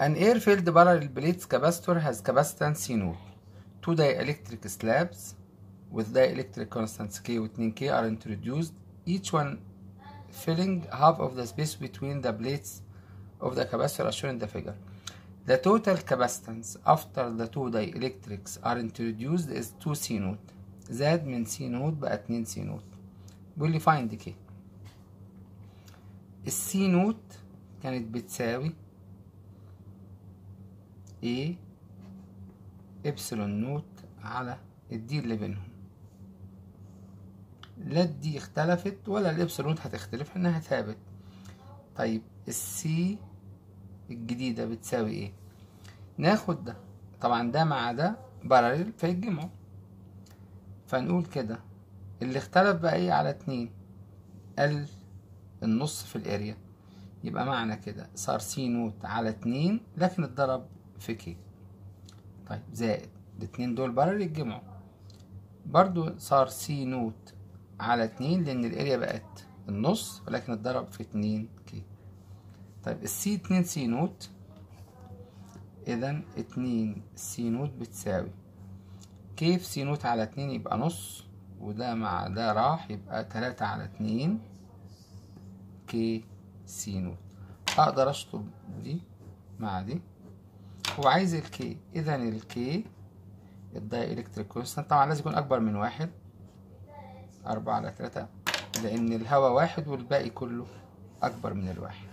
An air-filled parallel plate capacitor has capacitance C node. Two dielectric slabs with dielectric constants K و 2K are introduced, each one filling half of the space between the plates of the capacitor as shown in the figure. The total capacitance after the two dielectrics are introduced is 2 C node. زاد من C node بقى 2 C node. بيقول لي find K. السي نوت كانت بتساوي A إبسلون نوت على الدي اللي بينهم لا الدي اختلفت ولا الإبسلون هتختلف إنها ثابت طيب السي الجديدة بتساوي إيه؟ ناخد ده طبعا ده مع ده باراليل فيتجمعوا فنقول كده اللي اختلف بقى إيه على اتنين ال النص في الاريا يبقى معنى كده صار سي نوت على اتنين لكن اتضرب في كي طيب زائد الاتنين دول بارل يتجمعوا برضو صار سي نوت على اتنين لان الاريا بقت النص ولكن اتضرب في اتنين كي طيب السي اتنين سي نوت اذا اتنين سي نوت بتساوي كيف سي نوت على اتنين يبقى نص وده مع ده راح يبقى تلاتة على اتنين كي سي نوت اقدر اشطب دي مع دي هو عايز الكي اذا الكي الداي الكتريك كونستانت طبعا لازم يكون اكبر من واحد اربعة على تلاتة لان الهواء واحد والباقي كله اكبر من الواحد